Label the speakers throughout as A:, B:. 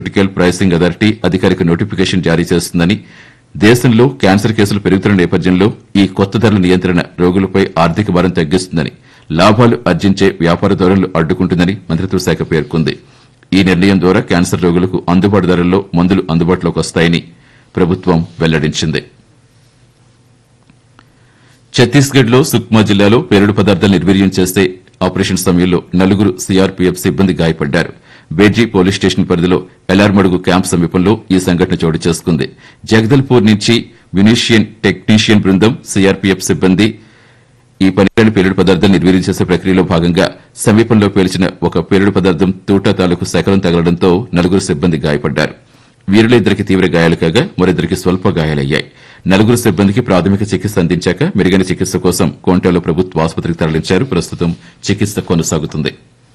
A: pharmaceutical pricing authority అధికారిక notification జారీ చేస్తుందని దేశంలో క్యాన్సర్ కేసులు పెరుగుతున్న నేపథ్యంలో ఈ కొత్త ధరల నియంత్రణ రోగులపై ఆర్థిక భారం తగ్గిస్తుందని లాభాలు ఆర్జించే వ్యాపార ధోరణులు అడ్డుకుంటుందని మంత్రిత్వ శాఖ పేర్కొంది ఈ నిర్ణయం ద్వారా క్యాన్సర్ రోగులకు అందుబాటు ధరల్లో మందులు అందుబాటులోకి వస్తాయని ప్రభుత్వం వెల్లడించింది ఛత్తీస్గఢ్ లో సుక్మా జిల్లాలో పేలుడు పదార్థాలు నిర్వీర్యం చేస్తే ఆపరేషన్ సమయంలో నలుగురు సీఆర్పీఎఫ్ సిబ్బంది గాయపడ్డారు బేజీ పోలీస్ స్టేషన్ పరిధిలో ఎలార్మడుగు క్యాంప్ సమీపంలో ఈ సంఘటన చోటు చేసుకుంది జగదల్పూర్ నుంచి మ్యునీషియన్ టెక్నీషియన్ బృందం సీఆర్పీఎఫ్ సిబ్బంది ఈ పనికిరాని పేలుడు పదార్థాలు నిర్వీర్యం చేసే ప్రక్రియలో భాగంగా సమీపంలో పేల్చిన ఒక పేలుడు పదార్థం తూటా తాలూకు శకలం తగలడంతో నలుగురు సిబ్బంది గాయపడ్డారు వీరిలో ఇద్దరికి తీవ్ర గాయాలు కాగా మరిద్దరికి స్వల్ప గాయాలయ్యాయి నలుగురు సిబ్బందికి ప్రాథమిక చికిత్స అందించాక మెరుగైన చికిత్స కోసం కోంటాలో ప్రభుత్వ ఆసుపత్రికి తరలించారు ప్రస్తుతం చికిత్స కొనసాగుతుంది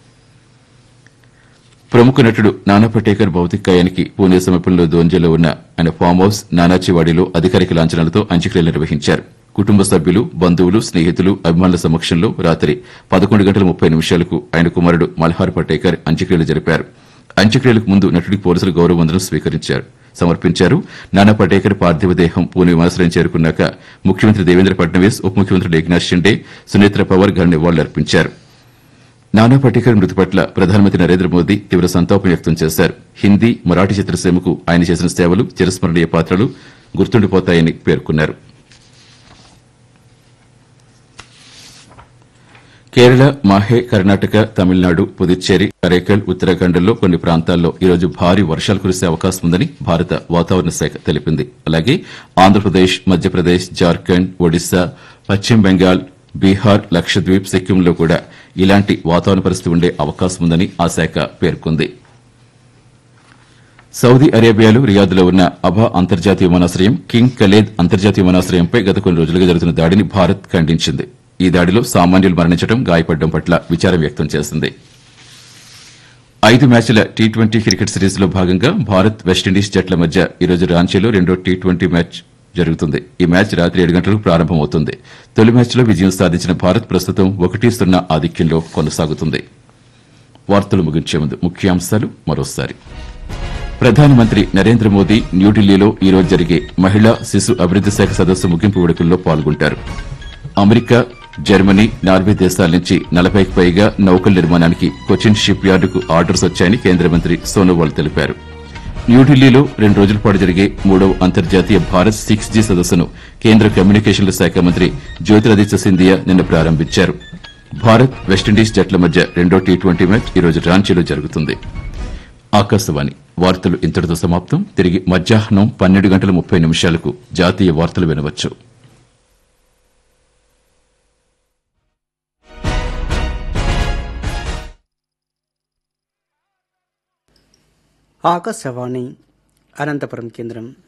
A: ప్రముఖ నటుడు నానా పటేకర్ భౌతికాయానికి పూణే సమీపంలో దోంజలో ఉన్న ఆయన ఫామ్ హౌస్ నానాచివాడిలో అధికారిక లాంఛనాలతో అంత్యక్రియలు నిర్వహించారు కుటుంబ సభ్యులు బంధువులు స్నేహితులు అభిమానుల సమక్షంలో రాత్రి పదకొండు గంటల ముప్పై నిమిషాలకు ఆయన కుమారుడు మల్హార్ పటేకర్ అంత్యక్రియలు జరిపారు అంత్యక్రియలకు ముందు నటుడికి పోలీసులు గౌరవ వందనం స్వీకరించారు సమర్పించారు నానా పటేకర్ పార్థివ దేహం పూణె విమానాశ్రయం చేరుకున్నాక ముఖ్యమంత్రి దేవేంద్ర ఫడ్నవీస్ ఉప ముఖ్యమంత్రి ఏక్నాథ్ షిండే సునేత్ర పవార్ ఘన నివాళులర్పించారు నానా పటేకర్ మృతి పట్ల ప్రధానమంత్రి నరేంద్ర మోదీ తీవ్ర సంతాపం వ్యక్తం చేశారు హిందీ మరాఠీ చిత్రసీమకు ఆయన చేసిన సేవలు చిరస్మరణీయ పాత్రలు గుర్తుండిపోతాయని పేర్కొన్నారు కేరళ మాహే కర్ణాటక తమిళనాడు పుదుచ్చేరి కరైకల్ ఉత్తరాఖండ్లో కొన్ని ప్రాంతాల్లో ఈరోజు భారీ వర్షాలు కురిసే అవకాశం ఉందని భారత వాతావరణ శాఖ తెలిపింది అలాగే ఆంధ్రప్రదేశ్ మధ్యప్రదేశ్ జార్ఖండ్ ఒడిశా పశ్చిమ బెంగాల్ బీహార్ లక్షద్వీప్ సిక్కింలో కూడా ఇలాంటి వాతావరణ పరిస్థితి ఉండే అవకాశం ఉందని ఆ శాఖ పేర్కొంది సౌదీ అరేబియాలో రియాద్లో ఉన్న అబా అంతర్జాతీయ విమానాశ్రయం కింగ్ ఖలీద్ అంతర్జాతీయ విమానాశ్రయంపై గత కొన్ని రోజులుగా జరుగుతున్న దాడిని భారత్ ఖండించింది ఈ దాడిలో సామాన్యులు మరణించడం గాయపడడం పట్ల విచారం వ్యక్తం చేసింది ఐదు మ్యాచ్ల టీ ట్వంటీ క్రికెట్ సిరీస్ లో భాగంగా భారత్ వెస్టిండీస్ జట్ల మధ్య ఈరోజు రాంచీలో రెండో టీ ట్వంటీ మ్యాచ్ జరుగుతుంది ఈ మ్యాచ్ రాత్రి ఏడు గంటలకు ప్రారంభమవుతుంది తొలి మ్యాచ్లో విజయం సాధించిన భారత్ ప్రస్తుతం ఒకటి సున్నా ఆధిక్యంలో కొనసాగుతుంది వార్తలు ముగించే ముందు ముఖ్యాంశాలు మరోసారి ప్రధానమంత్రి నరేంద్ర మోదీ న్యూఢిల్లీలో ఈ రోజు జరిగే మహిళా శిశు అభివృద్ది శాఖ సదస్సు ముగింపు వేడుకల్లో పాల్గొంటారు అమెరికా జర్మనీ నార్వే దేశాల నుంచి నలభైకి పైగా నౌకల నిర్మాణానికి కొచ్చిన్ షిప్ యార్డుకు ఆర్డర్స్ వచ్చాయని కేంద్ర మంత్రి సోనోవాల్ తెలిపారు న్యూఢిల్లీలో రెండు రోజుల పాటు జరిగే మూడవ అంతర్జాతీయ భారత్ సిక్స్ జీ సదస్సును కేంద్ర కమ్యూనికేషన్ల శాఖ మంత్రి జ్యోతిరాదిత్య సింధియా నిన్న ప్రారంభించారు భారత్ వెస్టిండీస్ జట్ల మధ్య రెండో టీ ట్వంటీ మ్యాచ్ ఈ రోజు రాంచీలో జరుగుతుంది ఆకాశవాణి వార్తలు ఇంతటితో సమాప్తం తిరిగి మధ్యాహ్నం పన్నెండు గంటల ముప్పై నిమిషాలకు జాతీయ వార్తలు వినవచ్చు
B: ఆకాశవాణి అనంతపురం కేంద్రం